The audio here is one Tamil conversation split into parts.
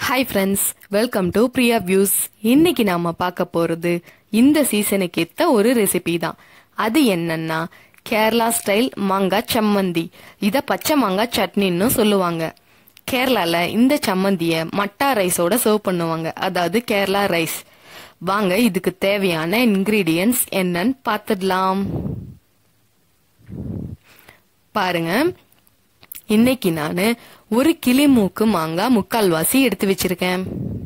hi friends welcome to Priya views இன்னைக்கு நாம பார்க்க போறது இந்த சீசனுக்கு ஏத்த ஒரு ரெசிபி தான் அது என்னன்னா கேரளா ஸ்டைல் மாங்காய் சம்மந்தி இத பச்சை மாங்காய் சட்னின்னு சொல்லுவாங்க கேரளால இந்த சம்மந்திய மட்டா ரைஸோட சர்வ் பண்ணுவாங்க அதாவது கேரளா ரைஸ் வாங்க இதுக்கு தேவையான இன்கிரீடியன்ஸ் என்னன்னு பார்த்துடலாம் பாருங்க இன்னைக்கு நான் ஒரு கிளிமூக்கு மாங்காய் முக்கால்வாசி எடுத்து வச்சிருக்கேன்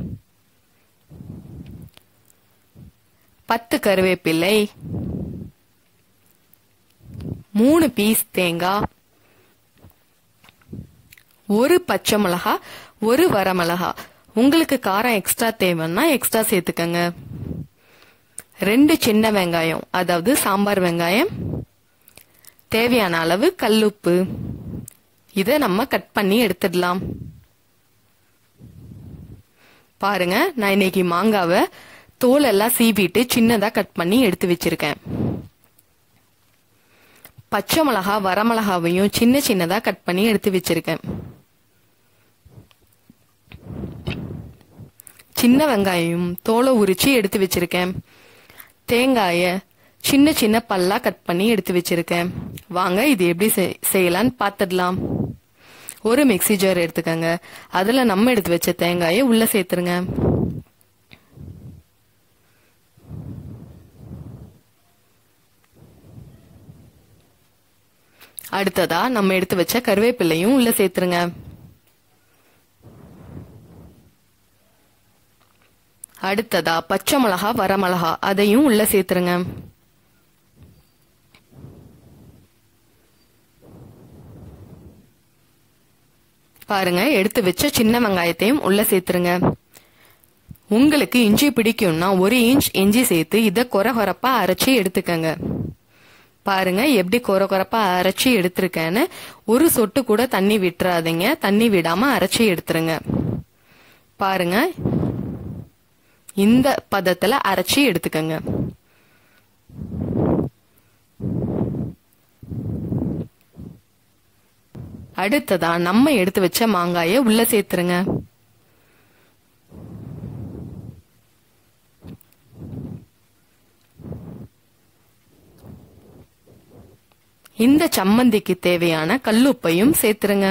பத்து கருவேப்பிலை மூணு பீஸ் தேங்காய் ஒரு பச்சை மிளகா ஒரு வரமிளகா உங்களுக்கு காரம் எக்ஸ்ட்ரா தேவைன்னா எக்ஸ்ட்ரா சேர்த்துக்கங்க ரெண்டு சின்ன வெங்காயம் அதாவது சாம்பார் வெங்காயம் தேவையான அளவு கல்லுப்பு இதை நம்ம கட் பண்ணி எடுத்துடலாம் பாருங்க நான் இன்னைக்கு மாங்காவை தோல் எல்லாம் சீவிட்டு சின்னதா கட் பண்ணி எடுத்து வச்சிருக்கேன் பச்சை மிளகா வரமிளகாவையும் சின்ன சின்னதா கட் பண்ணி எடுத்து வச்சிருக்கேன் சின்ன வெங்காயம் தோலை உரிச்சு எடுத்து வச்சிருக்கேன் தேங்காய சின்ன சின்ன பல்லா கட் பண்ணி எடுத்து வச்சிருக்கேன் வாங்க இது எப்படி செய்யலான்னு பார்த்துடலாம் ஒரு மிக்சி ஜார் எடுத்துக்கங்க அதுல நம்ம எடுத்து வச்ச தேங்காயை உள்ள சேர்த்துருங்க அடுத்ததா நம்ம எடுத்து வச்ச கருவேப்பிலையும் உள்ள சேர்த்துருங்க அடுத்ததா பச்சை மிளகா வரமிளகா அதையும் உள்ள சேர்த்துருங்க பாருங்க எடுத்து வச்ச சின்ன வெங்காயத்தையும் உள்ள சேர்த்துருங்க உங்களுக்கு இஞ்சி பிடிக்கும்னா ஒரு இன்ச் இஞ்சி சேர்த்து இதை கொர கொரப்பா அரைச்சி எடுத்துக்கங்க பாருங்க எப்படி கொர கொரப்பா அரைச்சி எடுத்திருக்கேன்னு ஒரு சொட்டு கூட தண்ணி விட்டுறாதீங்க தண்ணி விடாம அரைச்சி எடுத்துருங்க பாருங்க இந்த பதத்துல அரைச்சி எடுத்துக்கங்க அடுத்ததா நம்ம எடுத்து வச்ச மாங்காய உள்ள சேர்த்துருங்க இந்த சம்மந்திக்கு தேவையான கல்லுப்பையும் சேர்த்துருங்க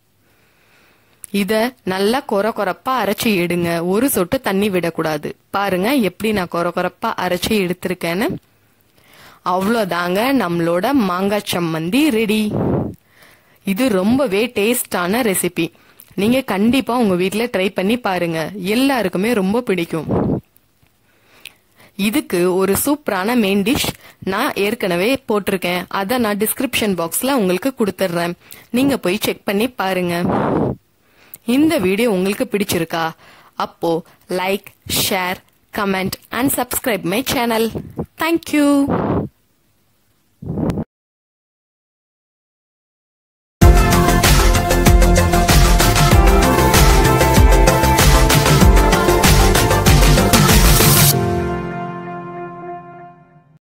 இத நல்லா கொர கொரப்பா அரைச்சி எடுங்க ஒரு சொட்டு தண்ணி விடக்கூடாது பாருங்க எப்படி நான் கொர கொரப்பா அரைச்சி எடுத்திருக்கேன்னு அவ்வளோதாங்க நம்மளோட மாங்காய் சம்மந்தி ரெடி இது ரொம்பவே டேஸ்டான ரெசிபி நீங்க கண்டிப்பா உங்க வீட்ல ட்ரை பண்ணி பாருங்க எல்லாருக்குமே ரொம்ப பிடிக்கும் இதுக்கு ஒரு சூப்பரான மெயின் டிஷ் நான் ஏற்கனவே போட்டிருக்கேன் அதை நான் டிஸ்கிரிப்ஷன் பாக்ஸ்ல உங்களுக்கு கொடுத்துட்றேன் நீங்க போய் செக் பண்ணி பாருங்க இந்த வீடியோ உங்களுக்கு பிடிச்சிருக்கா அப்போ like share comment and subscribe my channel thank you